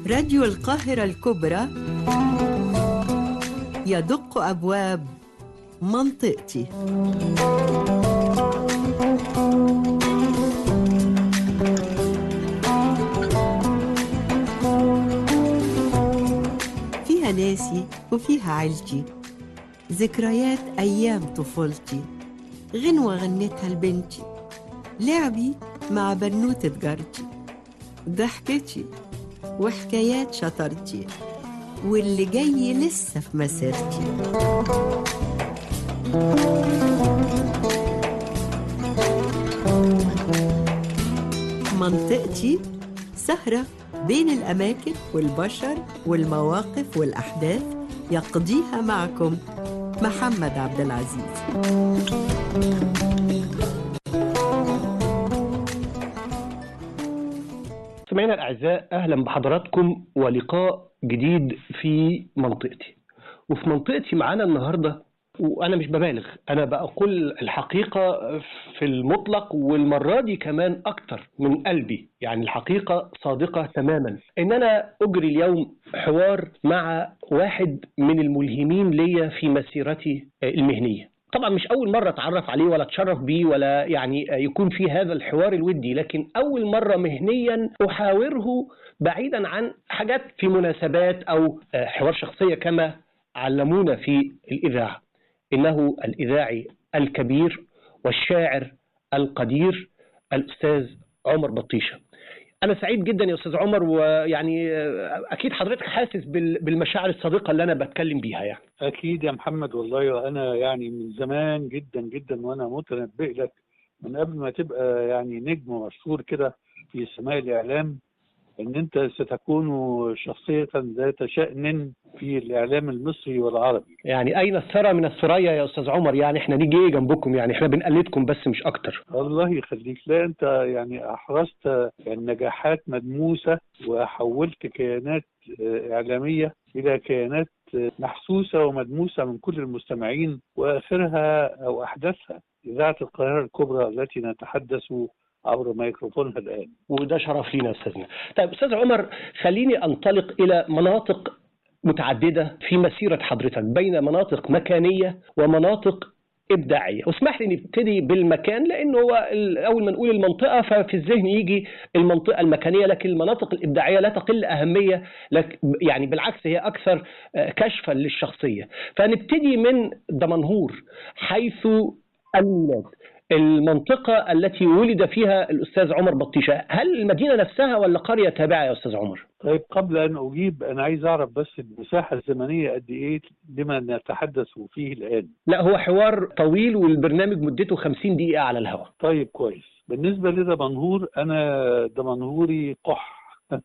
راديو القاهرة الكبرى يدق أبواب منطقتي فيها ناسي وفيها عيلتي ذكريات أيام طفولتي غنوة غنتها لبنتي لعبي مع بنوتة جارتي ضحكتي وحكايات شطرتي واللي جاي لسه في مسيرتي منطقتي سهرة بين الأماكن والبشر والمواقف والأحداث يقضيها معكم محمد عبد العزيز سمعنا الأعزاء أهلا بحضراتكم ولقاء جديد في منطقتي وفي منطقتي معانا النهاردة وأنا مش ببالغ أنا بقول الحقيقة في المطلق والمرة دي كمان أكتر من قلبي يعني الحقيقة صادقة تماما إن أنا أجري اليوم حوار مع واحد من الملهمين ليا في مسيرتي المهنية طبعا مش اول مره اتعرف عليه ولا اتشرف بيه ولا يعني يكون في هذا الحوار الودي لكن اول مره مهنيا احاوره بعيدا عن حاجات في مناسبات او حوار شخصيه كما علمونا في الاذاعه انه الاذاعي الكبير والشاعر القدير الاستاذ عمر بطيشه أنا سعيد جدا يا أستاذ عمر ويعني أكيد حضرتك حاسس بالمشاعر الصادقة اللي أنا بتكلم بيها يعني. أكيد يا محمد والله وأنا يعني من زمان جدا جدا وأنا متنبئ لك من قبل ما تبقى يعني نجم مشهور كده في سماء الإعلام ان انت ستكون شخصية ذات شأن في الاعلام المصري والعربي يعني اين الثرى من الثريا يا استاذ عمر يعني احنا نيجي ايه جنبكم يعني احنا بنقلدكم بس مش اكتر الله يخليك لا انت يعني احرزت يعني نجاحات مدموسة وحولت كيانات اعلامية الى كيانات محسوسة ومدموسة من كل المستمعين واخرها او احدثها اذاعة القاهرة الكبرى التي نتحدث عبر ميكروفونها الان وده شرف لينا استاذنا طيب استاذ عمر خليني انطلق الى مناطق متعدده في مسيره حضرتك بين مناطق مكانيه ومناطق ابداعيه واسمح لي نبتدي بالمكان لان هو اول ما نقول المنطقه ففي الذهن يجي المنطقه المكانيه لكن المناطق الابداعيه لا تقل اهميه لك يعني بالعكس هي اكثر كشفا للشخصيه فنبتدي من دمنهور حيث الميلاد المنطقة التي ولد فيها الأستاذ عمر بطيشة هل المدينة نفسها ولا قرية تابعة يا أستاذ عمر؟ طيب قبل أن أجيب أنا عايز أعرف بس المساحة الزمنية قد إيه لما نتحدث فيه الآن لا هو حوار طويل والبرنامج مدته 50 دقيقة على الهواء طيب كويس بالنسبة لدمنهور أنا دمنهوري قح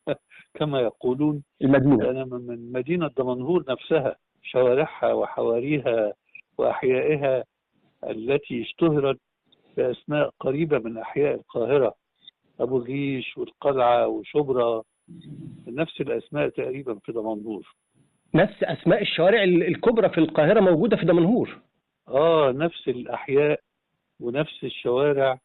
كما يقولون المدينة أنا من مدينة دمنهور نفسها شوارعها وحواريها وأحيائها التي اشتهرت بأسماء قريبة من أحياء القاهرة أبو الريش والقلعة وشبرا نفس الأسماء تقريبا في دمنهور نفس أسماء الشوارع الكبرى في القاهرة موجودة في دمنهور آه نفس الأحياء ونفس الشوارع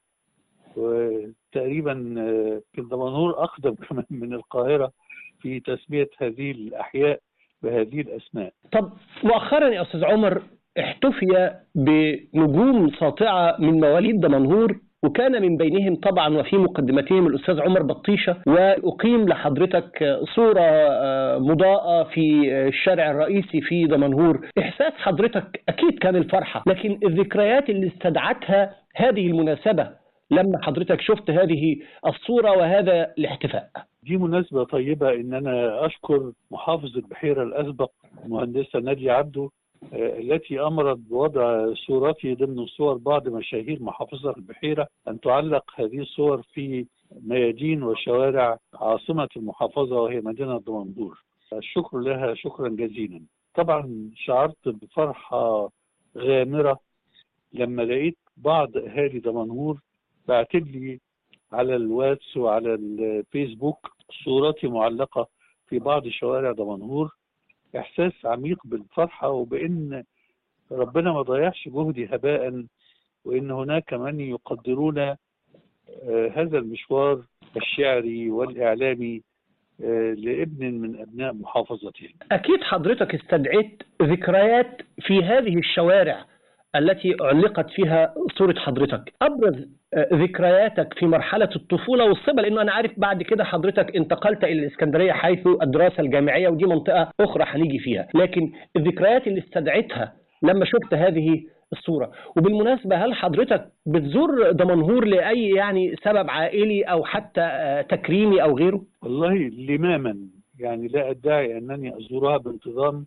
وتقريبا في دمنهور أقدم كمان من القاهرة في تسمية هذه الأحياء بهذه الأسماء طب مؤخرا يا أستاذ عمر احتفي بنجوم ساطعة من مواليد دمنهور وكان من بينهم طبعا وفي مقدمتهم الأستاذ عمر بطيشة وأقيم لحضرتك صورة مضاءة في الشارع الرئيسي في دمنهور إحساس حضرتك أكيد كان الفرحة لكن الذكريات اللي استدعتها هذه المناسبة لما حضرتك شفت هذه الصورة وهذا الاحتفاء دي مناسبة طيبة إن أنا أشكر محافظ البحيرة الأسبق المهندسة نادية عبده التي أمرت بوضع صورتي ضمن صور بعض مشاهير محافظة البحيرة أن تعلق هذه الصور في ميادين وشوارع عاصمة المحافظة وهي مدينة دمنهور الشكر لها شكرا جزيلا طبعا شعرت بفرحة غامرة لما لقيت بعض أهالي دمنهور بعتت لي على الواتس وعلى الفيسبوك صورتي معلقة في بعض شوارع دمنهور احساس عميق بالفرحه وبان ربنا ما ضيعش جهدي هباء وان هناك من يقدرون هذا المشوار الشعري والاعلامي آه، لابن من أبناء محافظتهم أكيد حضرتك استدعيت ذكريات في هذه الشوارع التي علقت فيها صورة حضرتك أبرز آه، ذكرياتك في مرحلة الطفولة والصبا لأنه أنا عارف بعد كده حضرتك انتقلت إلى الإسكندرية حيث الدراسة الجامعية ودي منطقة أخرى هنيجي فيها لكن الذكريات اللي استدعيتها لما شفت هذه الصورة وبالمناسبة هل حضرتك بتزور دمنهور لأي يعني سبب عائلي أو حتى آه، تكريمي أو غيره؟ والله لماما يعني لا أدعي أنني أزورها بانتظام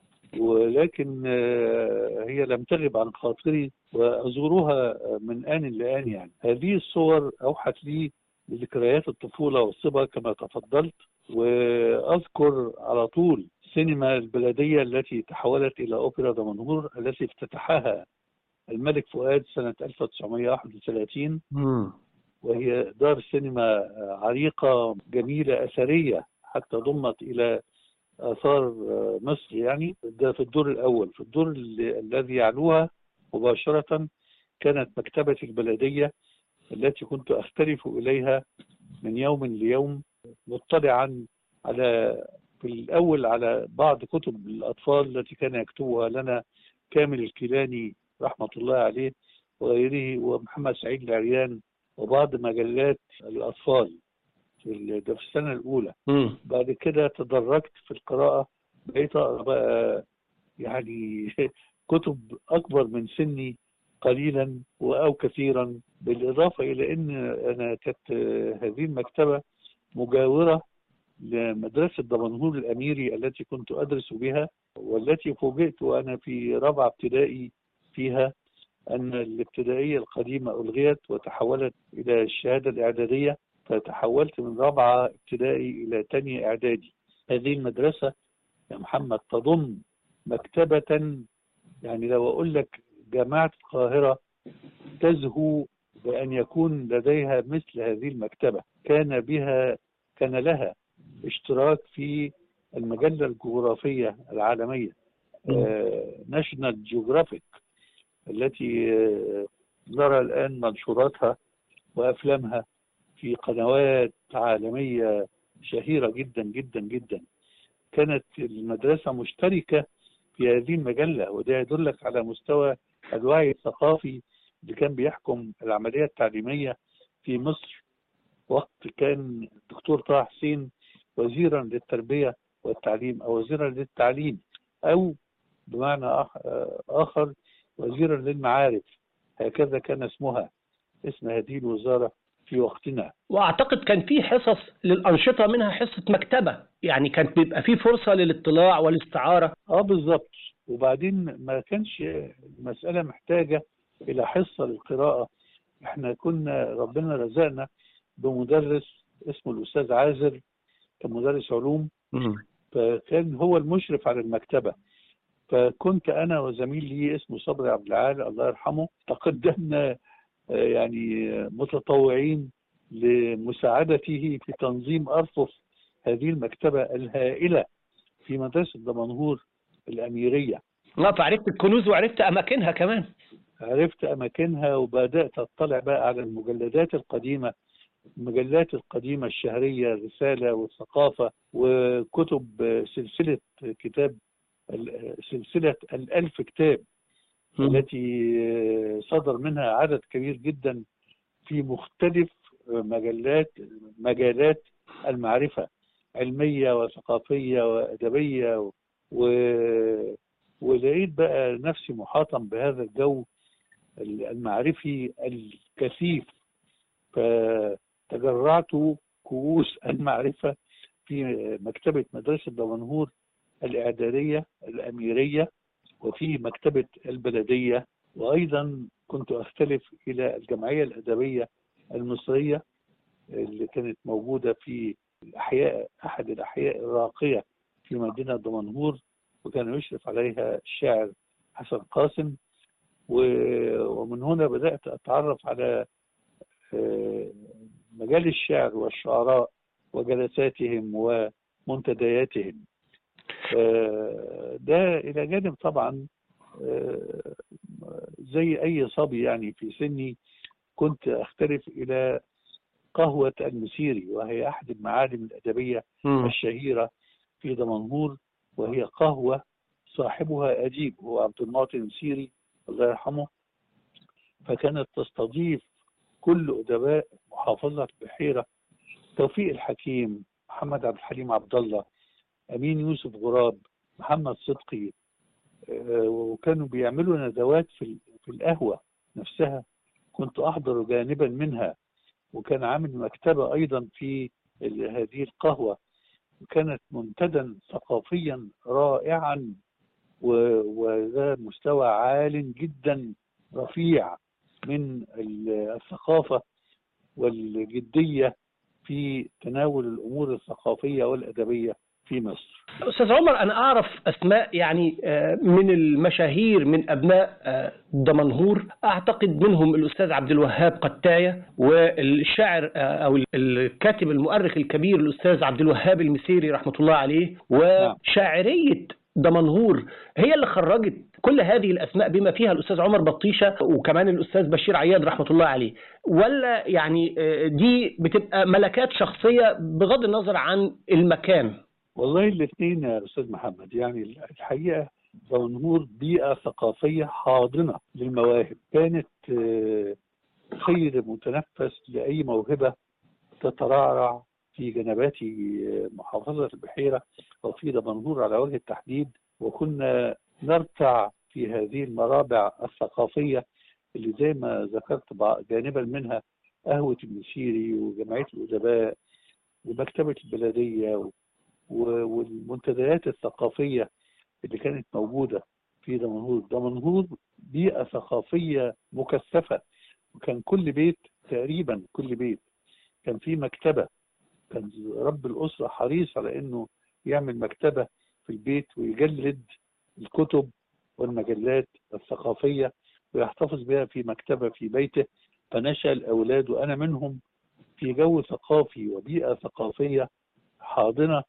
ولكن آه، هي لم تغب عن خاطري وأزورها من آن لآن يعني هذه الصور أوحت لي بذكريات الطفولة والصبا كما تفضلت وأذكر على طول سينما البلدية التي تحولت إلى أوبرا دمنهور التي افتتحها الملك فؤاد سنة 1931 وهي دار سينما عريقة جميلة أثرية حتى ضمت إلى آثار مصر يعني ده في الدور الأول في الدور ال- الذي يعلوها مباشرة كانت مكتبة البلدية التي كنت أختلف إليها من يوم ليوم مطلعا على في الأول على بعض كتب الأطفال التي كان يكتبها لنا كامل الكيلاني رحمة الله عليه وغيره ومحمد سعيد العريان وبعض مجلات الأطفال في ال- ده في السنة الأولى مم. بعد كده تدرجت في القراءة بقيت أقرأ بقى يعني كتب أكبر من سني قليلا أو كثيرا بالإضافة إلى أن أنا كانت هذه المكتبة مجاورة لمدرسة دمنهور الأميري التي كنت أدرس بها والتي فوجئت وأنا في رابعة ابتدائي فيها أن الابتدائية القديمة ألغيت وتحولت إلى الشهادة الإعدادية فتحولت من رابعة ابتدائي إلى تانية إعدادي هذه المدرسة يا محمد تضم مكتبة يعني لو أقول لك جامعة القاهرة تزهو بأن يكون لديها مثل هذه المكتبة كان بها كان لها اشتراك في المجلة الجغرافية العالمية ناشونال جيوغرافيك التي آه، نرى الآن منشوراتها وأفلامها في قنوات عالمية شهيرة جدا جدا جدا كانت المدرسة مشتركة في هذه المجلة وده يدلك على مستوى الوعي الثقافي اللي كان بيحكم العملية التعليمية في مصر وقت كان الدكتور طه حسين وزيرا للتربية والتعليم أو وزيرا للتعليم أو بمعنى آخ- آخر وزيرا للمعارف هكذا كان اسمها اسم هذه الوزارة في وقتنا واعتقد كان في حصص للانشطه منها حصه مكتبه يعني كانت بيبقى في فرصه للاطلاع والاستعاره اه بالظبط وبعدين ما كانش المسألة محتاجة إلى حصة للقراءة احنا كنا ربنا رزقنا بمدرس اسمه الأستاذ عازر كان مدرس علوم فكان هو المشرف على المكتبة فكنت أنا وزميل لي اسمه صبري عبد العال الله يرحمه تقدمنا آه، يعني آه، متطوعين لمساعدته في تنظيم أرفف هذه المكتبة الهائلة في مدرسة دمنهور الأميرية اه فعرفت الكنوز وعرفت اماكنها كمان عرفت أماكنها وبدأت أطلع بقى على المجلدات القديمة المجلات القديمة الشهرية الرسالة والثقافة وكتب سلسلة كتاب سلسلة الألف كتاب التي صدر منها عدد كبير جدا في مختلف مجلات مجالات المعرفة علمية وثقافية وأدبية و... ولقيت بقى نفسي محاطا بهذا الجو المعرفي الكثيف فتجرعت كؤوس المعرفة في مكتبة مدرسة دمنهور الإعدادية الأميرية وفي مكتبة البلدية وأيضا كنت أختلف إلى الجمعية الأدبية المصرية اللي كانت موجودة في الأحياء أحد الأحياء الراقية في مدينة دمنهور وكان يشرف عليها الشاعر حسن قاسم ومن هنا بدأت أتعرف على مجال الشعر والشعراء وجلساتهم ومنتدياتهم ده إلى جانب طبعا زي أي صبي يعني في سني كنت أختلف إلى قهوة المسيري وهي أحد المعالم الأدبية مم. الشهيرة في دمنهور وهي قهوة صاحبها أديب هو عبد المعطي المسيري الله يرحمه فكانت تستضيف كل أدباء محافظة البحيرة توفيق الحكيم محمد عبد الحليم عبد الله أمين يوسف غراب محمد صدقي آه، وكانوا بيعملوا ندوات في ال- في القهوة نفسها كنت أحضر جانبا منها وكان عامل مكتبة أيضا في ال- هذه القهوة وكانت منتدى ثقافيا رائعا و- وذا مستوى عال جدا رفيع من ال- الثقافة والجدية في تناول الأمور الثقافية والأدبية في مصر استاذ عمر انا اعرف اسماء يعني آه، من المشاهير من ابناء آه، دمنهور اعتقد منهم الاستاذ عبد الوهاب قتايه والشاعر آه، او الكاتب المؤرخ الكبير الاستاذ عبد الوهاب المسيري رحمه الله عليه وشاعريه دمنهور هي اللي خرجت كل هذه الاسماء بما فيها الاستاذ عمر بطيشه وكمان الاستاذ بشير عياد رحمه الله عليه ولا يعني آه، دي بتبقى ملكات شخصيه بغض النظر عن المكان والله الاثنين يا أستاذ محمد يعني الحقيقة دمنهور بيئة ثقافية حاضنة للمواهب كانت آه، خير متنفس لأي موهبة تترعرع في جنبات آه، محافظة البحيرة أو في دمنهور على وجه التحديد وكنا نرتع في هذه المرابع الثقافية اللي زي ما ذكرت بع- جانبا منها قهوة المسيري وجمعية الأدباء ومكتبة البلدية و- و- والمنتديات الثقافية اللي كانت موجودة في دمنهور دمنهور بيئة ثقافية مكثفة وكان كل بيت تقريبا كل بيت كان فيه مكتبة كان رب الأسرة حريص على إنه يعمل مكتبة في البيت ويجلد الكتب والمجلات الثقافية ويحتفظ بها في مكتبة في بيته فنشأ الأولاد وأنا منهم في جو ثقافي وبيئة ثقافية حاضنة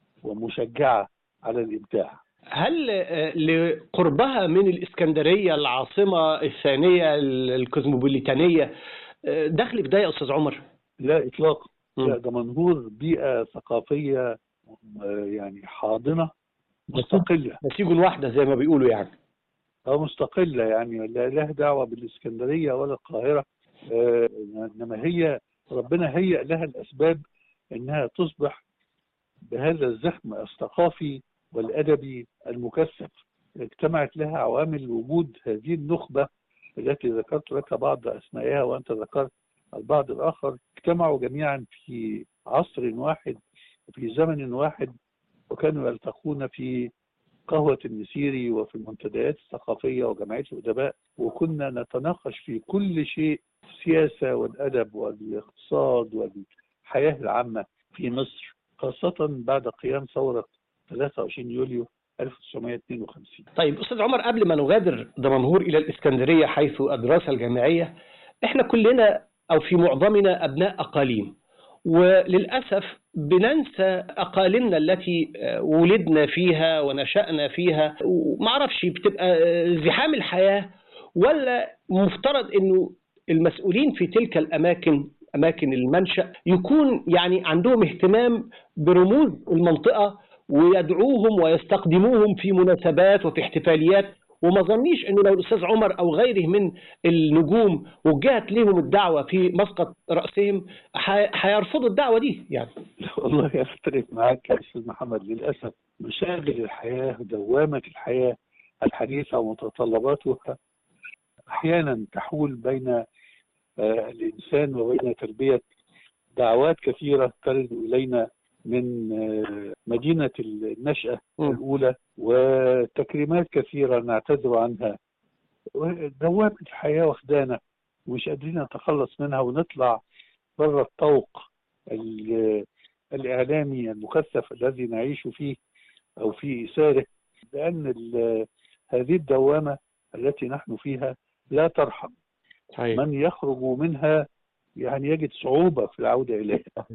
ومشجعة على الإبداع هل آه، لقربها من الإسكندرية العاصمة الثانية الكوزموبوليتانية آه، دخل في ده يا أستاذ عمر؟ لا إطلاقا مم. لا دمنهور بيئة ثقافية آه، يعني حاضنة مستقلة نسيج واحدة زي ما بيقولوا يعني أو مستقلة يعني لا لها دعوة بالإسكندرية ولا القاهرة آه، إنما هي ربنا هيأ لها الأسباب إنها تصبح بهذا الزخم الثقافي والأدبي المكثف اجتمعت لها عوامل وجود هذه النخبة التي ذكرت لك بعض أسمائها وأنت ذكرت البعض الآخر اجتمعوا جميعا في عصر واحد وفي زمن واحد وكانوا يلتقون في قهوة المسيري وفي المنتديات الثقافية وجمعية الأدباء وكنا نتناقش في كل شيء السياسة والأدب والاقتصاد والحياة العامة في مصر خاصة بعد قيام ثورة 23 يوليو 1952 طيب أستاذ عمر قبل ما نغادر دمنهور إلى الإسكندرية حيث الدراسة الجامعية إحنا كلنا أو في معظمنا أبناء أقاليم وللأسف بننسى أقاليمنا التي آه، ولدنا فيها ونشأنا فيها ومعرفش بتبقى آه، زحام الحياة ولا مفترض أنه المسؤولين في تلك الأماكن أماكن المنشأ يكون يعني عندهم اهتمام برموز المنطقة ويدعوهم ويستخدموهم في مناسبات وفي احتفاليات وما ظنيش انه لو الاستاذ عمر او غيره من النجوم وجهت لهم الدعوه في مسقط راسهم ح- هيرفضوا الدعوه دي يعني لا والله أختلف معاك يا أستاذ محمد للأسف مشاغل الحياة دوامة الحياة الحديثة ومتطلباتها أحيانا تحول بين آه، الإنسان وبين تلبية دعوات كثيرة ترد إلينا من آه، مدينة النشأة مم. الأولى وتكريمات كثيرة نعتذر عنها دوامة الحياة واخدانا ومش قادرين نتخلص منها ونطلع بره الطوق ال- الإعلامي المكثف الذي نعيش فيه أو في إثاره لأن ال- هذه الدوامة التي نحن فيها لا ترحم صحيح من يخرج منها يعني يجد صعوبة في العودة إليها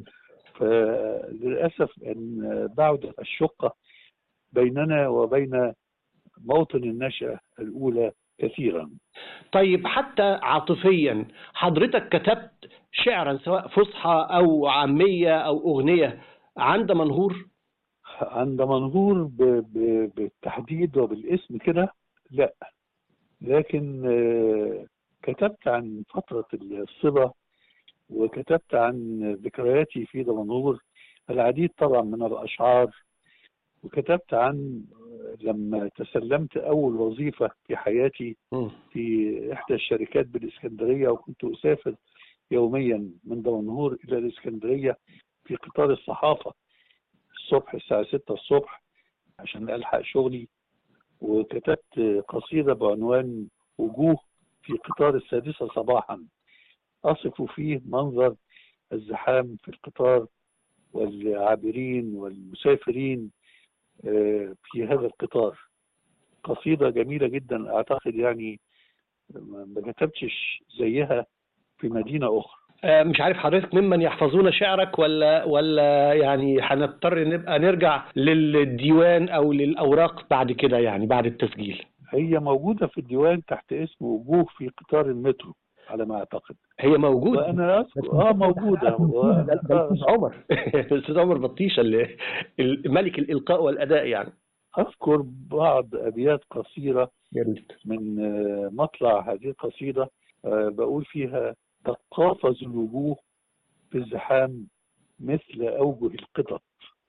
فللأسف أن بعد الشقة بيننا وبين موطن النشأة الأولى كثيرا طيب حتى عاطفيا حضرتك كتبت شعرا سواء فصحى او عاميه او اغنيه عند منهور عند منظور ب... ب... بالتحديد وبالاسم كده لا لكن آه، كتبت عن فترة الصبا وكتبت عن ذكرياتي في دمنهور العديد طبعا من الأشعار وكتبت عن لما تسلمت أول وظيفة في حياتي في إحدى الشركات بالإسكندرية وكنت أسافر يوميا من دمنهور إلى الإسكندرية في قطار الصحافة الصبح الساعة 6 الصبح عشان ألحق شغلي وكتبت قصيدة بعنوان وجوه في قطار السادسة صباحا أصف فيه منظر الزحام في القطار والعابرين والمسافرين آه، في هذا القطار قصيدة جميلة جدا أعتقد يعني ما كتبتش زيها في مدينة أخرى آه، مش عارف حضرتك ممن يحفظون شعرك ولا ولا يعني هنضطر نبقى نرجع للديوان او للاوراق بعد كده يعني بعد التسجيل هي موجودة في الديوان تحت اسم وجوه في قطار المترو على ما أعتقد هي موجوده وأنا أذكر آه موجودة و- ده ده الاستاذ عمر الاستاذ عمر بطيشه اللي ملك الالقاء والاداء يعني أذكر بعض أبيات قصيرة يا ريت من آه، مطلع هذه القصيدة آه، بقول فيها تقافز الوجوه في الزحام مثل أوجه القطط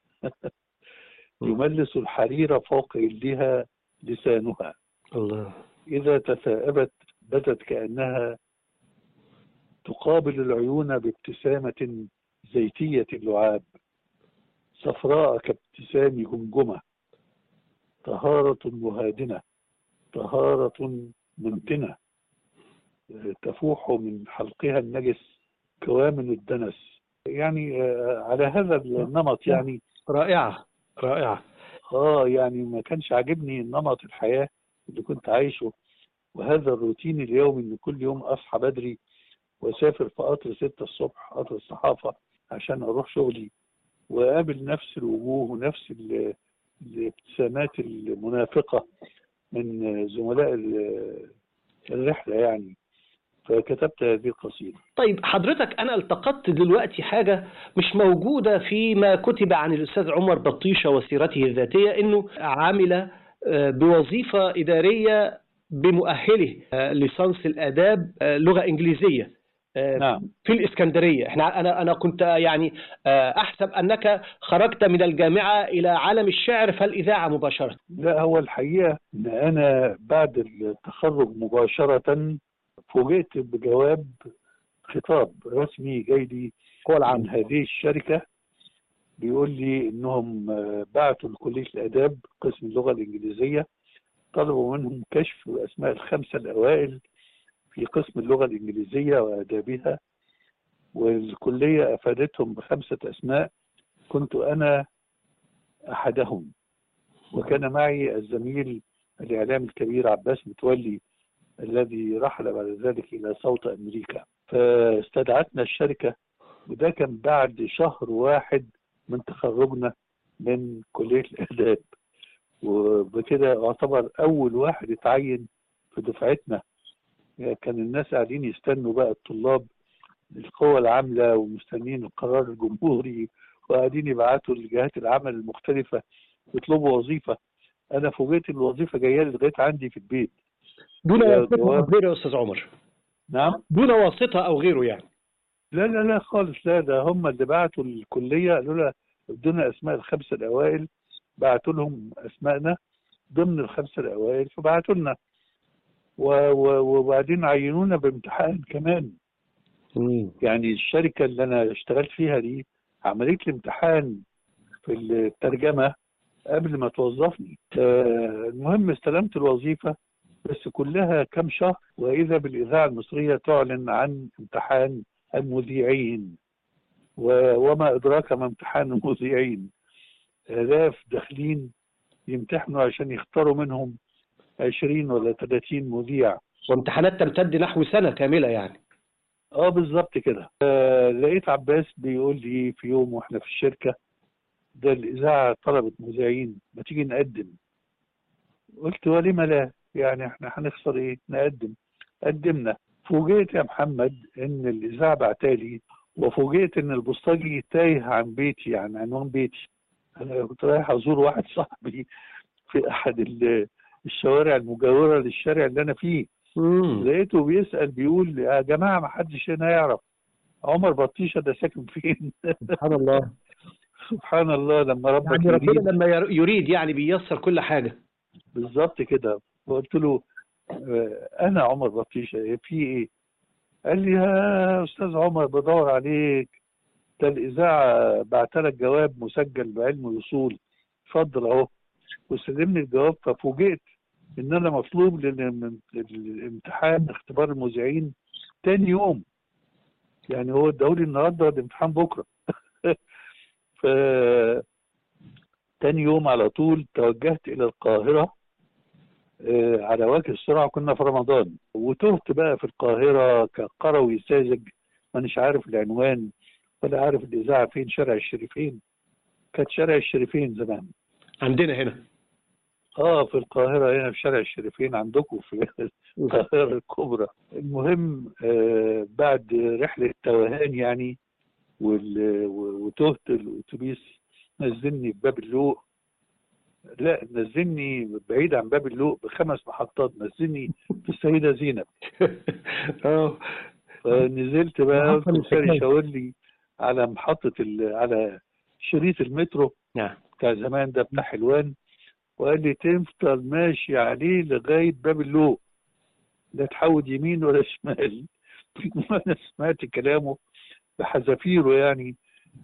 يملس الحرير فوق يدها لسانها الله إذا تثاءبت بدت كأنها تقابل العيون بابتسامة زيتية اللعاب صفراء كابتسام جمجمة طهارة مهادنة طهارة منتنة تفوح من حلقها النجس كوامن الدنس يعني آه، على هذا النمط يعني رائعه رائعه اه يعني ما كانش عاجبني نمط الحياة اللي كنت عايشه وهذا الروتين اليومي ان كل يوم اصحى بدري واسافر في قطر ستة الصبح قطر الصحافة عشان اروح شغلي واقابل نفس الوجوه ونفس ال- الابتسامات المنافقة من زملاء ال- الرحلة يعني فكتبت هذه القصيدة طيب حضرتك انا التقطت دلوقتي حاجه مش موجوده فيما كتب عن الاستاذ عمر بطيشه وسيرته الذاتيه انه عمل آه، بوظيفه اداريه بمؤهله آه، ليسانس الاداب آه، لغه انجليزيه آه، نعم في الاسكندريه احنا انا انا كنت يعني آه، احسب انك خرجت من الجامعه الى عالم الشعر فالاذاعه مباشره لا هو الحقيقة إن أنا بعد التخرج مباشرة فوجئت بجواب خطاب رسمي جاي لي هو عن هذه الشركة بيقول لي إنهم آه، بعتوا لكلية الآداب قسم اللغة الإنجليزية طلبوا منهم كشف أسماء الخمسة الأوائل في قسم اللغة الإنجليزية وآدابها والكلية أفادتهم بخمسة أسماء كنت أنا أحدهم وكان معي الزميل الإعلام الكبير عباس متولي الذي رحل بعد ذلك إلى صوت أمريكا فاستدعتنا الشركة وده كان بعد شهر واحد من تخرجنا من كلية الآداب وبكده اعتبر أول واحد اتعين في دفعتنا كان الناس قاعدين يستنوا بقى الطلاب القوى العاملة ومستنيين القرار الجمهوري وقاعدين يبعتوا لجهات العمل المختلفة يطلبوا وظيفة أنا فوجئت إن الوظيفة جاية لي لغاية عندي في البيت دون يا واسطه جواب. او غيره يا استاذ عمر نعم دون واسطه او غيره يعني لا لا لا خالص لا ده هم اللي بعتوا الكلية قالوا لها ادونا أسماء الخمسة الأوائل بعتوا لهم أسمائنا ضمن الخمسة الأوائل فبعتوا لنا و- و- وبعدين عينونا بامتحان كمان يعني الشركة اللي أنا اشتغلت فيها دي عملت لي امتحان في الترجمة قبل ما توظفني آه، المهم استلمت الوظيفة بس كلها كم شهر وإذا بالإذاعة المصرية تعلن عن امتحان المذيعين و- وما أدراك ما امتحان المذيعين آلاف داخلين يمتحنوا عشان يختاروا منهم 20 ولا 30 مذيع وامتحانات تمتد نحو سنه كامله يعني اه بالظبط كده آه لقيت عباس بيقول لي في يوم واحنا في الشركه ده الاذاعه طلبت مذيعين ما تيجي نقدم قلت ولم لا يعني احنا هنخسر ايه نقدم قدمنا فوجئت يا محمد ان الاذاعه بعتالي وفوجئت ان البوسطجي تايه عن بيتي عن عنوان بيتي انا كنت رايح ازور واحد صاحبي في احد ال- الشوارع المجاوره للشارع اللي انا فيه مم. لقيته بيسال بيقول يا جماعه ما حدش هنا يعرف عمر بطيشه ده ساكن فين سبحان الله سبحان الله لما ربك يعني يريد ربنا لما ير- يريد يعني بيسر كل حاجة بالظبط كده فقلت له آه، انا عمر بطيشه في ايه؟ قال لي يا استاذ عمر بدور عليك ده الاذاعه بعت لك جواب مسجل بعلم الاصول اتفضل اهو واستلمني الجواب ففوجئت ان انا مطلوب لل- للامتحان اختبار المذيعين تاني يوم يعني هو اداهولي النهارده الامتحان بكره ف تاني يوم على طول توجهت الى القاهره آه، على وجه السرعه كنا في رمضان وتهت بقى في القاهره كقروي ساذج مانيش عارف العنوان ولا عارف الاذاعه فين شارع الشريفين كانت شارع الشريفين زمان عندنا هنا اه في القاهره هنا في شارع الشريفين عندكم في القاهره الكبرى المهم آه بعد رحله توهان يعني وال- و- وتهت الاتوبيس نزلني في باب اللوق لا نزلني بعيد عن باب اللوق بخمس محطات نزلني في السيده زينب اه فنزلت بقى محطة الكوساري الاستكمال. شاور لي على محطه ال- على شريط المترو نعم بتاع زمان ده بتاع حلوان وقال لي تفضل ماشي عليه لغايه باب اللوق لا تحود يمين ولا شمال وانا سمعت كلامه بحذافيره يعني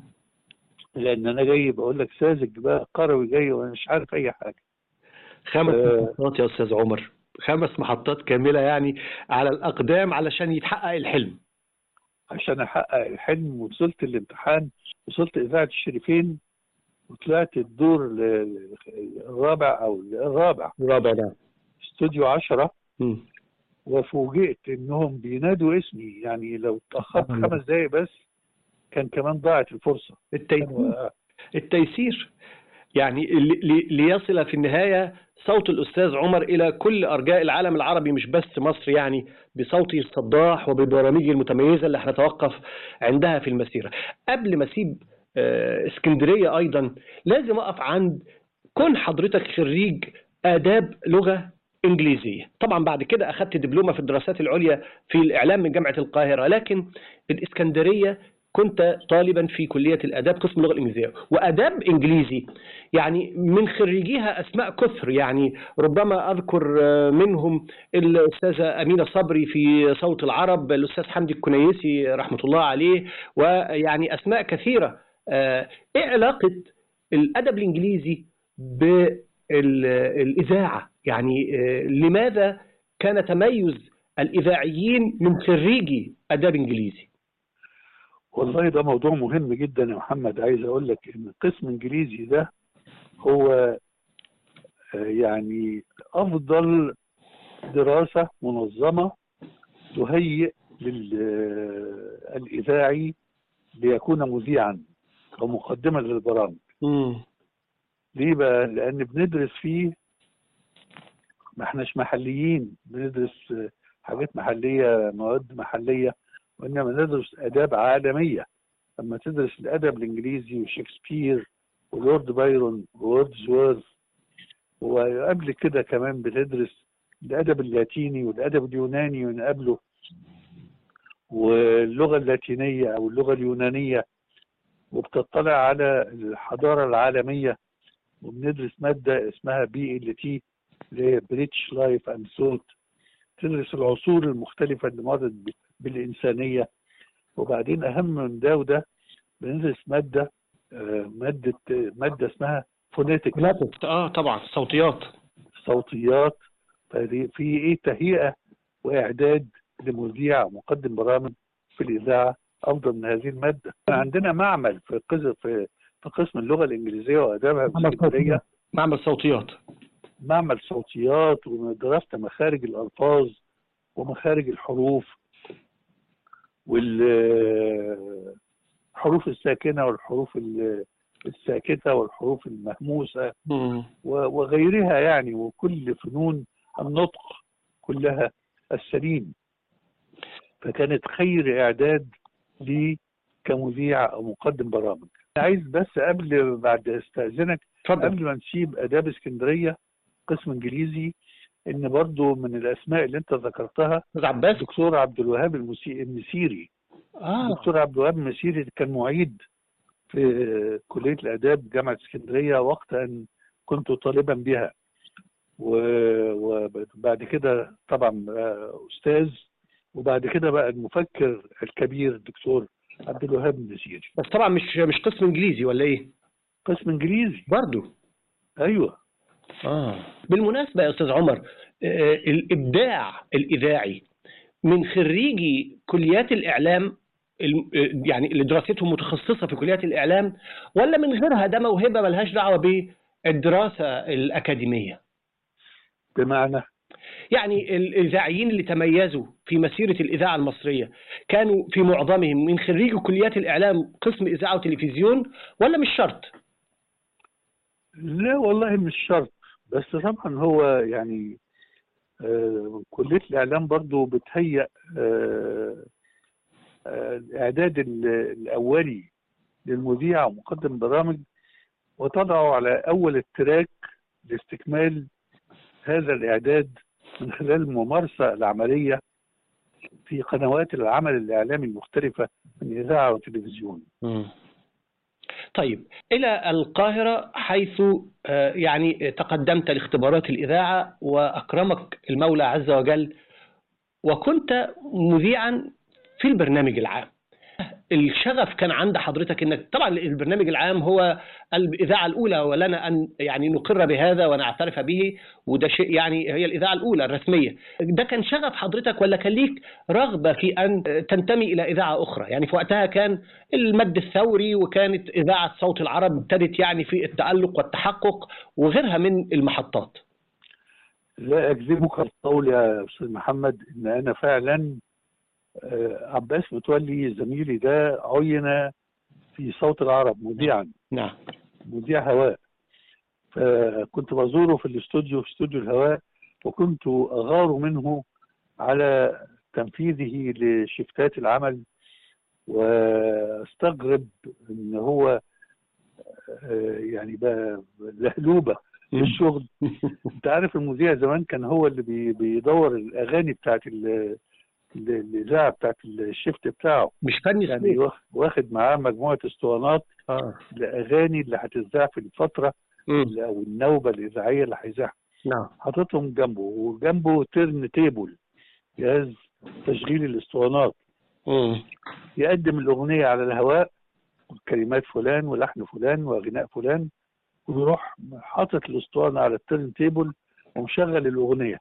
لان انا جاي بقول لك ساذج بقى قروي جاي وانا مش عارف اي حاجه خمس آه. محطات يا أستاذ عمر خمس محطات كاملة يعني على الأقدام علشان يتحقق الحلم عشان احقق الحلم وصلت الامتحان وصلت اذاعه الشريفين وطلعت الدور ال- الرابع او الرابع الرابع ده استوديو عشرة مم. وفوجئت انهم بينادوا اسمي يعني لو اتاخرت سبحان الله. خمس دقايق بس كان كمان ضاعت الفرصه التيسير كانوا- التيسير يعني ل- ل- ليصل في النهاية صوت الأستاذ عمر إلى كل أرجاء العالم العربي مش بس مصر يعني بصوته الصداح وببرامجه المتميزة اللي هنتوقف عندها في المسيرة قبل ما أسيب آه، اسكندرية أيضا لازم أقف عند كون حضرتك خريج آداب لغة إنجليزية طبعا بعد كده أخذت دبلومة في الدراسات العليا في الإعلام من جامعة القاهرة لكن الإسكندرية كنت طالبا في كلية الآداب قسم اللغة الإنجليزية وآداب إنجليزي يعني من خريجيها أسماء كثر يعني ربما أذكر آه، منهم الأستاذة أمينة صبري في صوت العرب الأستاذ حمدي الكنيسي رحمة الله عليه ويعني أسماء كثيرة آه، إيه علاقة الأدب الإنجليزي بالإذاعة يعني آه، لماذا كان تميز الإذاعيين من خريجي آداب إنجليزي والله ده موضوع مهم جدا يا محمد عايز اقول لك ان قسم انجليزي ده هو آه، يعني افضل دراسه منظمه تهيئ للاذاعي ليكون مذيعا او مقدما للبرامج ليه بقى؟ لأن بندرس فيه ما احناش محليين بندرس آه، حاجات محلية مواد محلية وإنما ندرس آداب عالمية لما تدرس الأدب الإنجليزي وشكسبير ولورد بايرون ووردزورث وقبل كده كمان بتدرس الأدب اللاتيني والأدب اليوناني ونقابله واللغة اللاتينية أو اللغة اليونانية وبتطلع على الحضارة العالمية وبندرس مادة اسمها بي ال تي اللي هي بريتش لايف اند ثوت تدرس العصور المختلفة اللي مرت ب- بالإنسانية وبعدين أهم من ده وده بندرس مادة آه، مادة مادة اسمها فونيتكس اه طبعا صوتيات صوتيات فدي في ايه تهيئة وإعداد لمذيع مقدم برامج في الإذاعة أفضل من هذه المادة عندنا معمل في قسم في في قسم اللغة الإنجليزية وآدابها في معمل اسكندرية صوتيات. معمل صوتيات معمل صوتيات ودراسة مخارج الألفاظ ومخارج الحروف والحروف الساكنة والحروف ال- الساكتة والحروف المهموسة مم. و- وغيرها يعني وكل فنون النطق كلها السليم فكانت خير اعداد لي كمذيع او مقدم برامج عايز بس قبل بعد استاذنك اتفضل قبل ما نسيب اداب اسكندريه قسم انجليزي ان برضو من الاسماء اللي انت ذكرتها استاذ عباس الدكتور عبد الوهاب المسي- المسيري اه الدكتور عبد الوهاب المسيري كان معيد في كليه الاداب جامعه اسكندريه وقت ان كنت طالبا بها و- وبعد كده طبعا بقى استاذ وبعد كده بقى المفكر الكبير الدكتور عبد الوهاب المسيري بس طبعا مش مش قسم انجليزي ولا ايه؟ قسم انجليزي برضه ايوه اه بالمناسبه يا استاذ عمر آه، الابداع الاذاعي من خريجي كليات الاعلام الم- آه، يعني اللي دراستهم متخصصه في كليات الاعلام ولا من غيرها ده موهبه ملهاش دعوه بالدراسه الاكاديميه بمعنى يعني الاذاعيين اللي تميزوا في مسيره الاذاعه المصريه كانوا في معظمهم من خريجي كليات الاعلام قسم اذاعه وتلفزيون ولا مش شرط لا والله مش شرط بس طبعا هو يعني آه، كلية الإعلام برضو بتهيأ آه، آه، الإعداد ال- الأولي للمذيع ومقدم برامج وتضعه على أول التراك لاستكمال هذا الإعداد من خلال الممارسة العملية في قنوات العمل الإعلامي المختلفة من إذاعة وتلفزيون طيب إلى القاهرة حيث آه، يعني تقدمت لاختبارات الإذاعة وأكرمك المولى عز وجل وكنت مذيعا في البرنامج العام الشغف كان عند حضرتك انك طبعا البرنامج العام هو الاذاعه الاولى ولنا ان يعني نقر بهذا ونعترف به وده شيء يعني هي الاذاعه الاولى الرسميه ده كان شغف حضرتك ولا كان ليك رغبه في ان تنتمي الى اذاعه اخرى يعني في وقتها كان المد الثوري وكانت اذاعه صوت العرب ابتدت يعني في التالق والتحقق وغيرها من المحطات لا أكذبك القول يا أستاذ محمد إن أنا فعلا آه، عباس متولي زميلي ده عين في صوت العرب مذيعا نعم مذيع هواء فكنت بزوره في الاستوديو في استوديو الهواء وكنت أغار منه على تنفيذه لشفتات العمل واستغرب ان هو آه، يعني بقى لهلوبه في الشغل انت عارف المذيع زمان كان هو اللي بي- بيدور الاغاني بتاعت ال- ال- الاذاعه بتاعت الشيفت بتاعه مش فني يعني صوت واخ- واخد معاه مجموعه اسطوانات اه لاغاني اللي هتذاع في الفتره مم. اللي- او النوبه الاذاعيه اللي هيذاعها نعم حاططهم جنبه وجنبه تيرن تيبل جهاز تشغيل الاسطوانات مم. يقدم الاغنيه على الهواء كلمات فلان ولحن فلان وغناء فلان ويروح حاطط الاسطوانه على التيرن تيبل ومشغل الاغنيه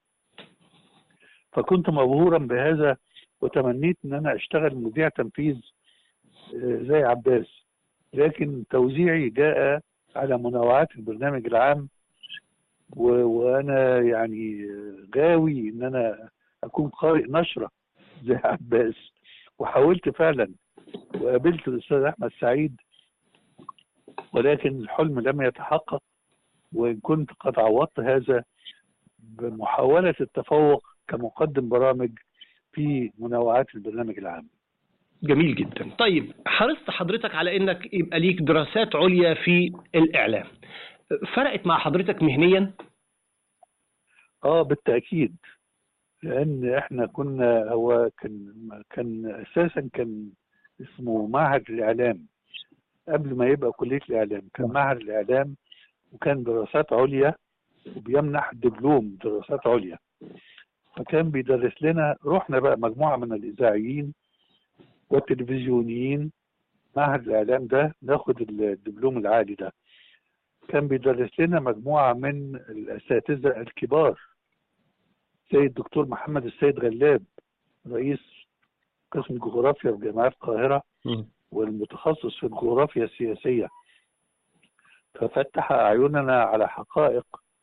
فكنت مبهورا بهذا وتمنيت ان انا اشتغل مذيع تنفيذ آه، زي عباس لكن توزيعي جاء على منوعات البرنامج العام و... وانا يعني آه، غاوي ان انا اكون قارئ نشره زي عباس وحاولت فعلا وقابلت الاستاذ احمد سعيد ولكن الحلم لم يتحقق وان كنت قد عوضت هذا بمحاوله التفوق كمقدم برامج في منوعات البرنامج العام جميل جدا طيب حرصت حضرتك على انك يبقى ليك دراسات عليا في الاعلام فرقت مع حضرتك مهنيا اه بالتاكيد لان احنا كنا هو كان كان اساسا كان اسمه معهد الاعلام قبل ما يبقى كليه الاعلام كان معهد الاعلام وكان دراسات عليا وبيمنح دبلوم دراسات عليا فكان بيدرس لنا رحنا بقى مجموعه من الاذاعيين والتلفزيونيين معهد الاعلام ده ناخد الدبلوم العالي ده كان بيدرس لنا مجموعه من الاساتذه الكبار زي الدكتور محمد السيد غلاب رئيس قسم جغرافيا في جامعات القاهره والمتخصص في الجغرافيا السياسيه ففتح اعيننا على حقائق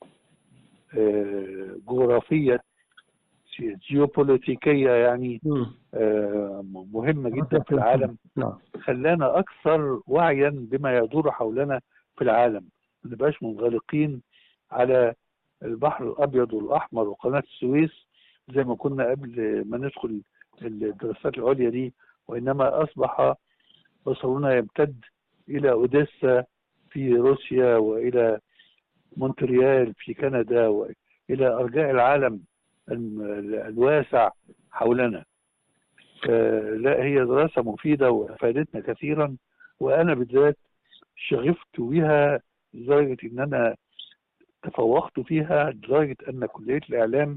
آه، جغرافيه جي- جيوبوليتيكيه يعني آه، مهمه جدا في العالم نعم خلانا اكثر وعيا بما يدور حولنا في العالم ما نبقاش منغلقين على البحر الابيض والاحمر وقناه السويس زي ما كنا قبل ما ندخل الدراسات العليا دي وإنما أصبح بصرنا يمتد إلى أوديسا في روسيا وإلى مونتريال في كندا وإلى أرجاء العالم الم- الواسع حولنا لا هي دراسة مفيدة وأفادتنا كثيرا وأنا بالذات شغفت بها لدرجة إن أنا تفوقت فيها لدرجة أن كلية الإعلام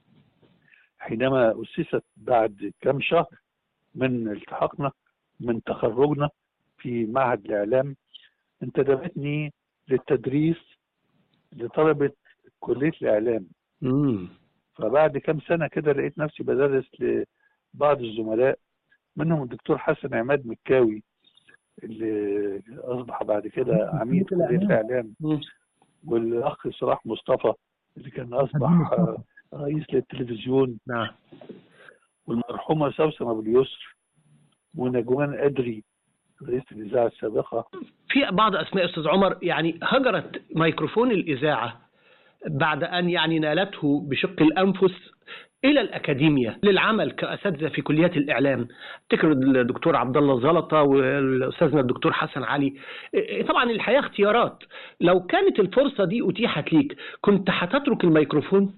حينما أسست بعد كم شهر من التحاقنا من تخرجنا في معهد الإعلام انتدبتني للتدريس لطلبة كلية الإعلام مم. فبعد كم سنة كده لقيت نفسي بدرس لبعض الزملاء منهم الدكتور حسن عماد مكاوي اللي أصبح بعد كده عميد كلية الإعلام مم. والأخ صلاح مصطفى اللي كان أصبح آه، رئيس للتلفزيون نعم والمرحومة سوسن أبو اليسر ونجوان أدري رئيس الإذاعة السابقة في بعض اسماء استاذ عمر يعني هجرت ميكروفون الاذاعه بعد ان يعني نالته بشق الانفس الى الاكاديميا للعمل كاساتذه في كليات الاعلام افتكر الدكتور عبد الله زلطه والاستاذنا الدكتور حسن علي إيه، طبعا الحياه اختيارات لو كانت الفرصه دي اتيحت ليك كنت هتترك الميكروفون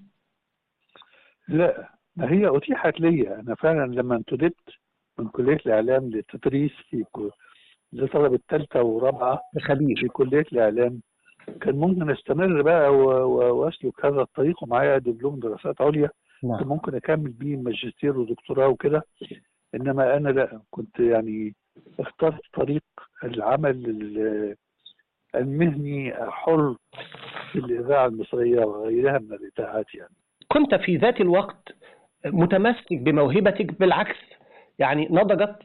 لا ما هي أتيحت لي أنا فعلا لما انتدبت من كلية الإعلام للتدريس في كو- لطلبة ثالثة ورابعة في خبير كلية الإعلام كان ممكن استمر بقى و- و- واسلك هذا الطريق ومعايا دبلوم دراسات عليا كان نعم ممكن اكمل بيه ماجستير ودكتوراه وكده انما انا لا كنت يعني اخترت طريق العمل ال- المهني حر في الاذاعه المصريه وغيرها من الاذاعات يعني كنت في ذات الوقت متمسك بموهبتك بالعكس يعني نضجت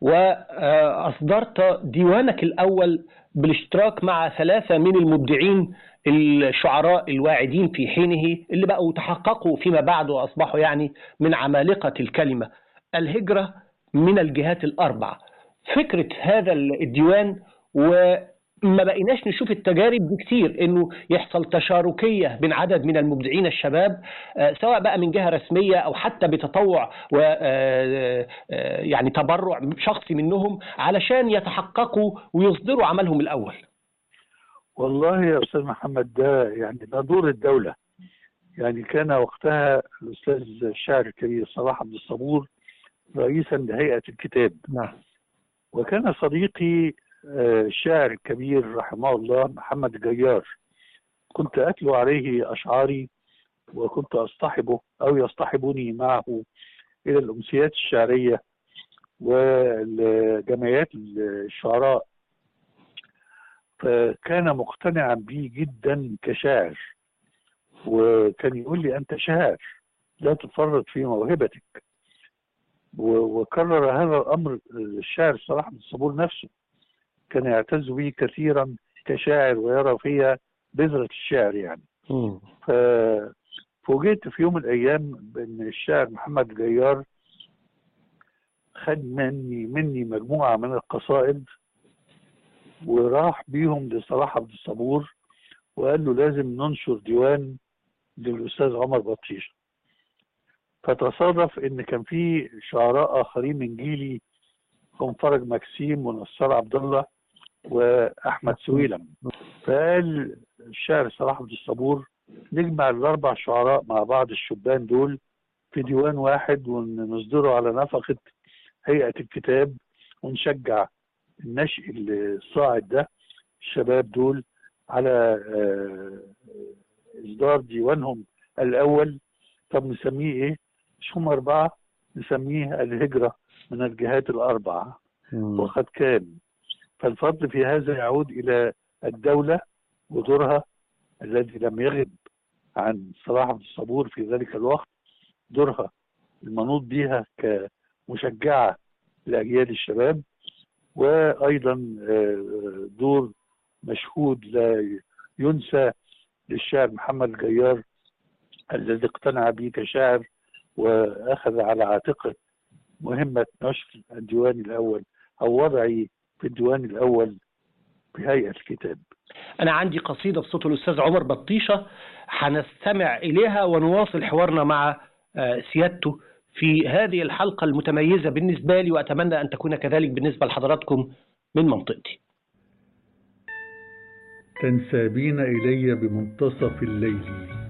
وأصدرت ديوانك الأول بالاشتراك مع ثلاثة من المبدعين الشعراء الواعدين في حينه اللي بقوا تحققوا فيما بعد وأصبحوا يعني من عمالقة الكلمة الهجرة من الجهات الأربع فكرة هذا الديوان وما بقيناش نشوف التجارب دي كتير انه يحصل تشاركيه بين عدد من المبدعين الشباب آه، سواء بقى من جهه رسميه او حتى بتطوع و آه، آه، يعني تبرع شخصي منهم علشان يتحققوا ويصدروا عملهم الاول. والله يا استاذ محمد ده يعني ده دور الدوله يعني كان وقتها الاستاذ الشاعر الكبير صلاح عبد الصبور رئيسا لهيئه الكتاب نعم. وكان صديقي آه، الشاعر الكبير رحمه الله محمد الجيار كنت أتلو عليه أشعاري وكنت أصطحبه أو يصطحبني معه إلى الأمسيات الشعرية والجمعيات الشعراء فكان مقتنعا بي جدا كشاعر وكان يقول لي أنت شاعر لا تفرط في موهبتك و- وكرر هذا الأمر الشاعر صلاح بن الصبور نفسه كان يعتز بي كثيرا كشاعر ويرى فيها بذرة الشعر يعني مم. ففوجئت في يوم من الأيام بأن الشاعر محمد جيار خد مني مني مجموعة من القصائد وراح بيهم لصلاح عبد الصبور وقال له لازم ننشر ديوان للأستاذ عمر بطيشة فتصادف إن كان في شعراء آخرين من جيلي هم فرج مكسيم ونصار عبد الله وأحمد سويلم فقال الشاعر صلاح عبد الصبور نجمع الأربع شعراء مع بعض الشبان دول في ديوان واحد ونصدره على نفقة هيئة الكتاب ونشجع النشء الصاعد ده الشباب دول على آه، إصدار ديوانهم الأول طب نسميه إيه؟ مش هم أربعة نسميه الهجرة من الجهات الأربعة مم. وقد كان فالفضل في هذا يعود إلى الدولة ودورها الذي لم يغب عن صلاح عبد الصبور في ذلك الوقت دورها المنوط بها كمشجعة لأجيال الشباب وأيضا آه، دور مشهود لا ينسى للشاعر محمد جيار الذي اقتنع به كشاعر وأخذ على عاتقه مهمة نشر الديوان الأول أو وضعي في الديوان الأول في هيئة الكتاب أنا عندي قصيدة بصوت الأستاذ عمر بطيشة هنستمع إليها ونواصل حوارنا مع آه، سيادته في هذه الحلقة المتميزة بالنسبة لي وأتمنى أن تكون كذلك بالنسبة لحضراتكم من منطقتي تنسابين إلي بمنتصف الليل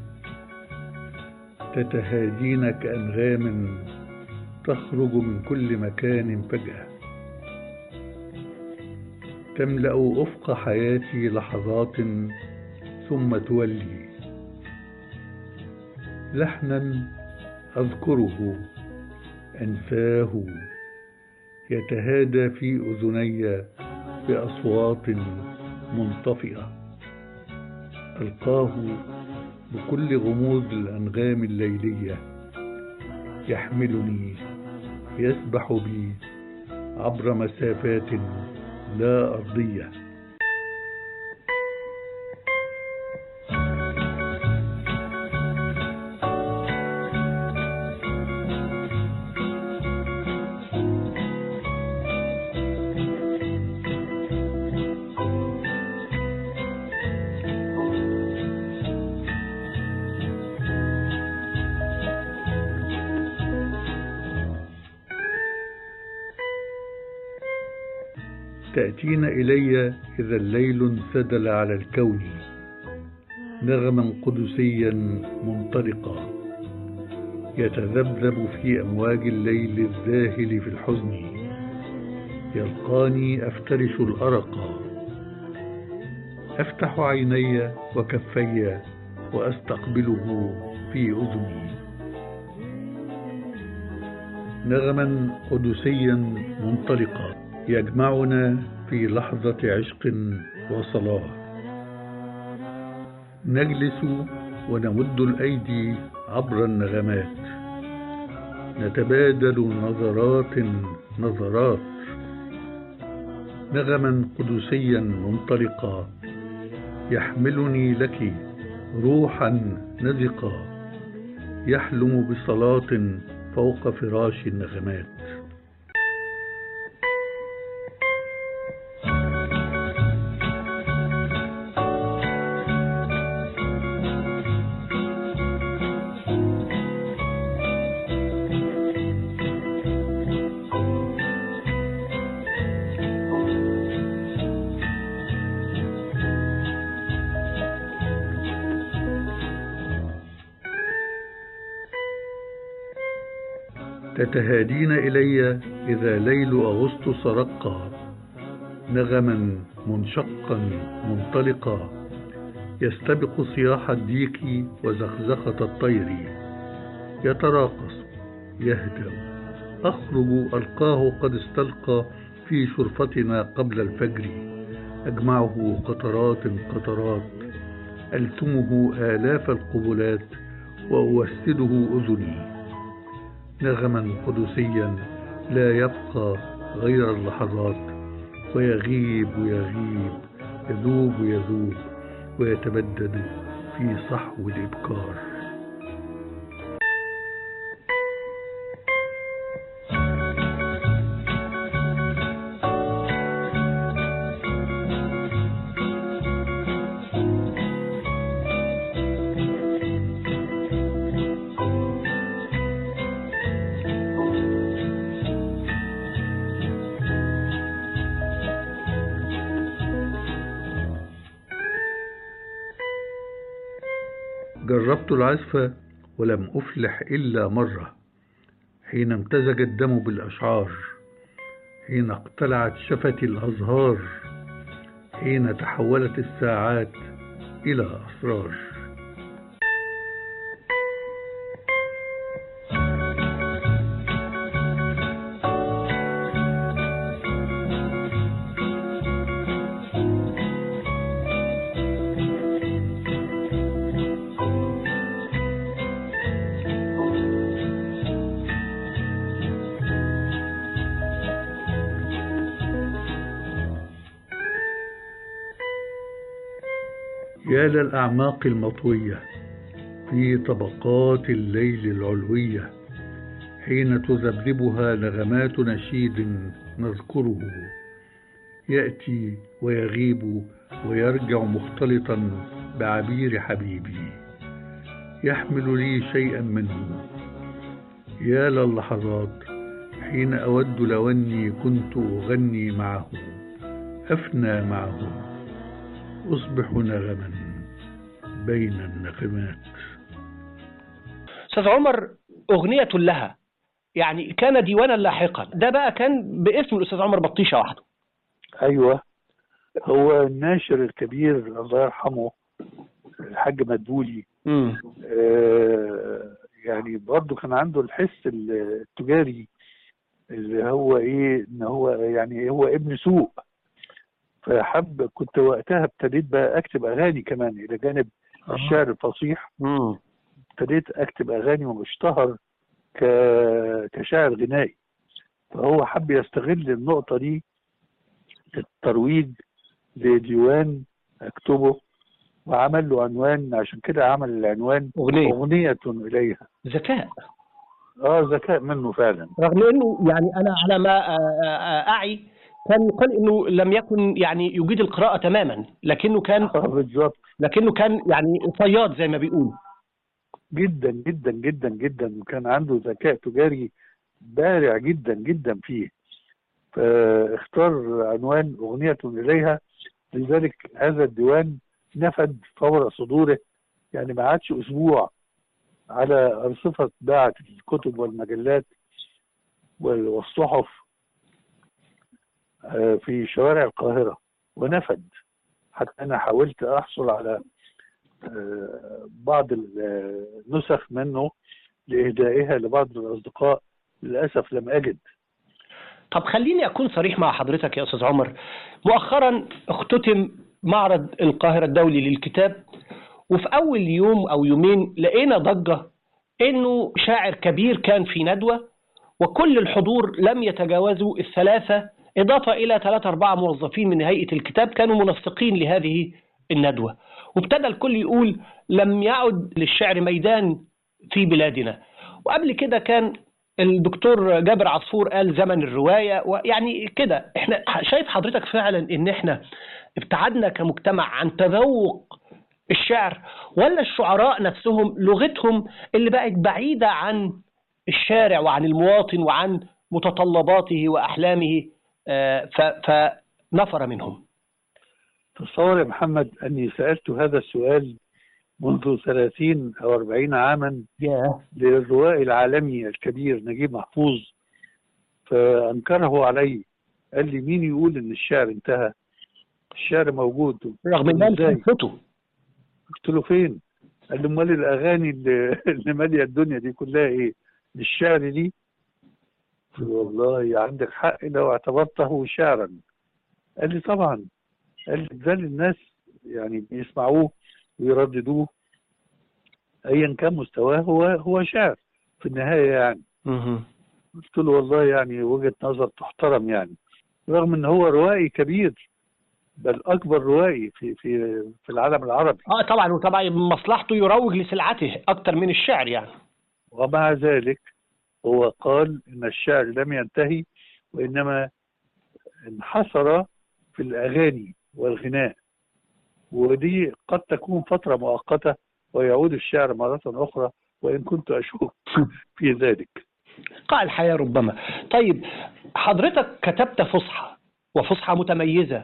تتهادين كأنغام تخرج من كل مكان فجأة تملأ أفق حياتي لحظات ثم تولي لحنا أذكره أنساه يتهادى في أذني بأصوات منطفئة ألقاه بكل غموض الأنغام الليلية يحملني يسبح بي عبر مسافات لا أرضية تأتين إلي إذا الليل انسدل على الكون نغما قدسيا منطلقا يتذبذب في أمواج الليل الذاهل في الحزن يلقاني أفترش الأرق أفتح عيني وكفي وأستقبله في أذني نغما قدسيا منطلقا يجمعنا في لحظة عشق وصلاة نجلس ونمد الأيدي عبر النغمات نتبادل نظرات نظرات نغما قدسيا منطلقا يحملني لك روحا نزقا يحلم بصلاة فوق فراش النغمات تتهادين إلي إذا ليل أغسطس رقى نغما منشقا منطلقا يستبق صياح الديك وزخزخة الطير يتراقص يهدأ أخرج ألقاه قد استلقى في شرفتنا قبل الفجر أجمعه قطرات قطرات ألتمه آلاف القبلات وأوسده أذني نغما قدسيا لا يبقى غير اللحظات ويغيب ويغيب يذوب ويذوب ويتبدد في صحو الإبكار جربت العزف ولم أفلح إلا مرة حين امتزج الدم بالأشعار حين اقتلعت شفتي الأزهار حين تحولت الساعات إلى أسرار يا للأعماق المطوية في طبقات الليل العلوية حين تذبذبها نغمات نشيد نذكره يأتي ويغيب ويرجع مختلطا بعبير حبيبي يحمل لي شيئا منه يا للحظات حين أود لو أني كنت أغني معه أفنى معه أصبح نغما بين النغمات استاذ عمر اغنيه لها يعني كان ديوانا لاحقا ده بقى كان باسم الاستاذ عمر بطيشه وحده ايوه هو الناشر الكبير الله يرحمه الحاج مدبولي امم آه يعني برضه كان عنده الحس التجاري اللي هو ايه ان هو يعني هو ابن سوق فحب كنت وقتها ابتديت بقى اكتب اغاني كمان الى جانب الشعر الفصيح امم ابتديت اكتب اغاني واشتهر ك... كشاعر غنائي فهو حب يستغل النقطه دي الترويج لديوان اكتبه وعمل له عنوان عشان كده عمل العنوان اغنيه اغنيه اليها ذكاء اه ذكاء منه فعلا رغم انه يعني انا على ما آه، آه، اعي كان يقال انه لم يكن يعني يجيد القراءه تماما لكنه كان اه بالظبط لكنه كان يعني صياد زي ما بيقولوا جدا جدا جدا جدا وكان عنده ذكاء تجاري بارع جدا جدا فيه فاختار عنوان أغنية إليها لذلك هذا الديوان نفد فور صدوره يعني ما عادش أسبوع على أرصفة باعة الكتب والمجلات وال- والصحف آه، في شوارع القاهرة ونفد حتى أنا حاولت أحصل على آه، بعض النسخ منه لإهدائها لبعض الأصدقاء للأسف لم أجد طب خليني اكون صريح مع حضرتك يا استاذ عمر مؤخرا اختتم معرض القاهره الدولي للكتاب وفي اول يوم او يومين لقينا ضجه انه شاعر كبير كان في ندوه وكل الحضور لم يتجاوزوا الثلاثه اضافه الى ثلاثه اربعه موظفين من هيئه الكتاب كانوا منسقين لهذه الندوه وابتدى الكل يقول لم يعد للشعر ميدان في بلادنا وقبل كده كان الدكتور جابر عصفور قال زمن الروايه ويعني كده احنا شايف حضرتك فعلا ان احنا ابتعدنا كمجتمع عن تذوق الشعر ولا الشعراء نفسهم لغتهم اللي بقت بعيده عن الشارع وعن المواطن وعن متطلباته واحلامه آه، ف- فنفر منهم تصور يا محمد أني سألت هذا السؤال منذ 30 أو 40 عاما ياه للروائي العالمي الكبير نجيب محفوظ فأنكره علي قال لي مين يقول إن الشعر انتهى الشعر موجود رغم انها مش إزاي؟ قصته قلت له فين قال لي امال الاغاني اللي, اللي ماليه الدنيا دي كلها ايه الشعر دي قلت له والله عندك حق لو اعتبرته شعرا قال لي طبعا قال لي ده الناس يعني بيسمعوه ويرددوه ايا كان مستواه هو هو شعر في النهايه يعني مهم. قلت له والله يعني وجهه نظر تحترم يعني رغم ان هو روائي كبير بل اكبر روائي في في في العالم العربي اه طبعا وطبعا مصلحته يروج لسلعته اكتر من الشعر يعني ومع ذلك هو قال ان الشعر لم ينتهي وانما انحصر في الاغاني والغناء ودي قد تكون فتره مؤقته ويعود الشعر مره اخرى وان كنت اشك في ذلك قاع الحياة ربما طيب حضرتك كتبت فصحى وفصحى متميزة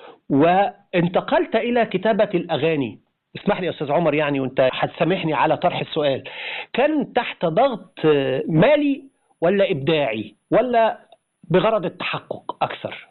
وانتقلت إلى كتابة الأغاني اسمح لي يا أستاذ عمر يعني وأنت هتسامحني على طرح السؤال كان تحت ضغط آه، مالي ولا إبداعي ولا بغرض التحقق أكثر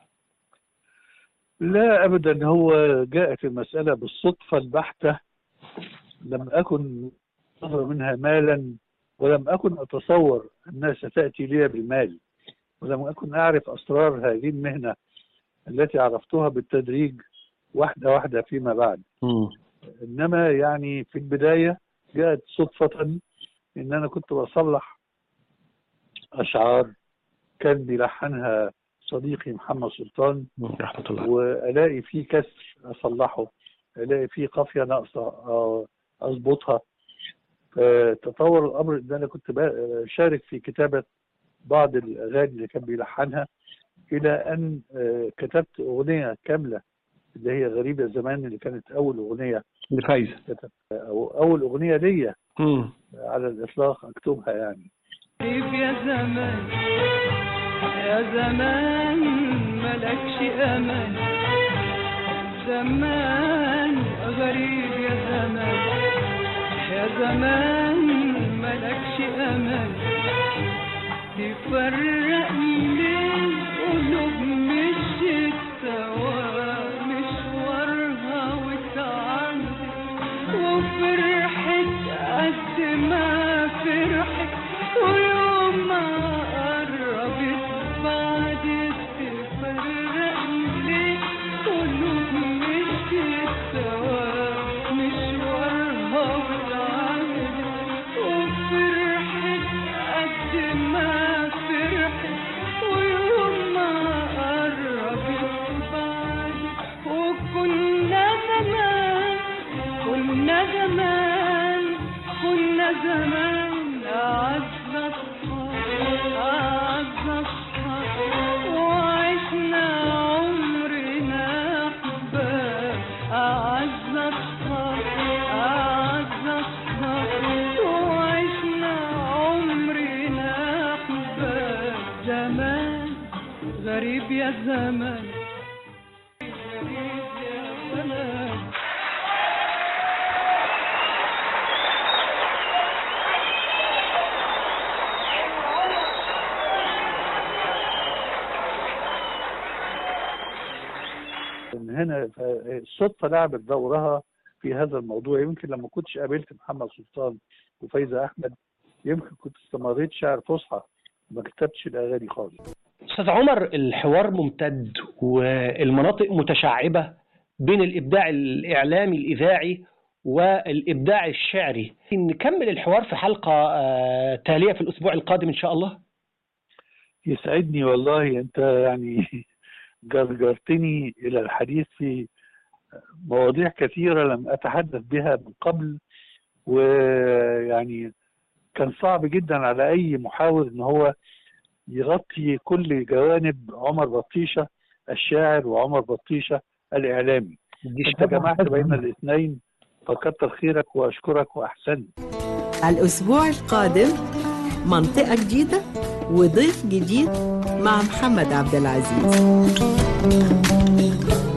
لا ابدا هو جاءت المساله بالصدفه البحته لم اكن انظر منها مالا ولم اكن اتصور انها ستاتي لي بالمال ولم اكن اعرف اسرار هذه المهنه التي عرفتها بالتدريج واحده واحده فيما بعد انما يعني في البدايه جاءت صدفه ان انا كنت بصلح اشعار كان بيلحنها صديقي محمد سلطان رحمة الله والاقي فيه كسر اصلحه الاقي فيه قافيه ناقصه آه، اظبطها فتطور الامر ان انا كنت بشارك في كتابه بعض الاغاني اللي كان بيلحنها الى ان آه، كتبت اغنيه كامله اللي هي غريبه زمان اللي كانت اول اغنيه لفايزة كتب او اول اغنيه ليا مم. على الاطلاق اكتبها يعني طيب يا زمان يا زمان ملكش امان زمان غريب يا زمان يا زمان ملكش امان تفرق ليه قلوب مشيت سوا مشوارها وتعدي وفرحت قد ما فرحت ويوم ما قربت بعد تفرق ليه قلوب مشيت سوا مشوارها وتعدي وفرحت قد ما فرحت ويوم ما قربت بعد وكنا زمان كنا زمان كنا زمان أعز أصحاب أعز أصحاب وعشنا عمرنا أحباب أعز أصحاب أعز أصحاب وعشنا عمرنا أحباب زمان غريب يا زمان غريب يا زمان من هنا الصدفه لعبت دورها في هذا الموضوع يمكن لما كنتش قابلت محمد سلطان وفايزه احمد يمكن كنت استمريت شعر فصحى ما كتبتش الاغاني خالص استاذ عمر الحوار ممتد والمناطق متشعبه بين الابداع الاعلامي الاذاعي والابداع الشعري نكمل الحوار في حلقه آه، تاليه في الاسبوع القادم ان شاء الله يسعدني والله انت يعني جرجرتني الى الحديث في مواضيع كثيره لم اتحدث بها من قبل ويعني كان صعب جدا على اي محاور ان هو يغطي كل جوانب عمر بطيشه الشاعر وعمر بطيشه الاعلامي دي انت جمعت بين الاثنين فكتر خيرك واشكرك واحسنت الأسبوع القادم منطقة جديدة وضيف جديد مع محمد عبد العزيز